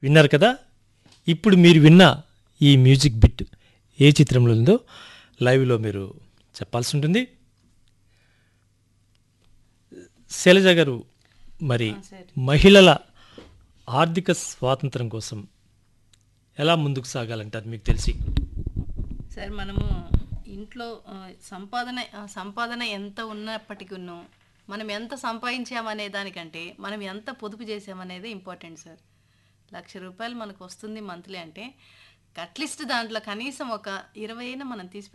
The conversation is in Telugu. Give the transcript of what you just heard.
విన్నారు కదా ఇప్పుడు మీరు విన్న ఈ మ్యూజిక్ బిట్ ఏ చిత్రంలో ఉందో లైవ్లో మీరు చెప్పాల్సి ఉంటుంది శైలజ గారు మరి సార్. మహిళల ఆర్థిక స్వాతంత్రం కోసం ఎలా ముందుకు సాగాలంటారు మీకు తెలిసి సార్ మనము ఇంట్లో ఆ, సంపాదన ఆ, సంపాదన ఎంత ఉన్నప్పటికీ మనం ఎంత సంపాదించామనే దానికంటే మనం ఎంత పొదుపు చేసామనేది ఇంపార్టెంట్ సార్ లక్ష రూపాయలు మనకు వస్తుంది మంత్లీ అంటే అట్లీస్ట్ దాంట్లో కనీసం ఒక ఇరవై అయినా మనం తీసి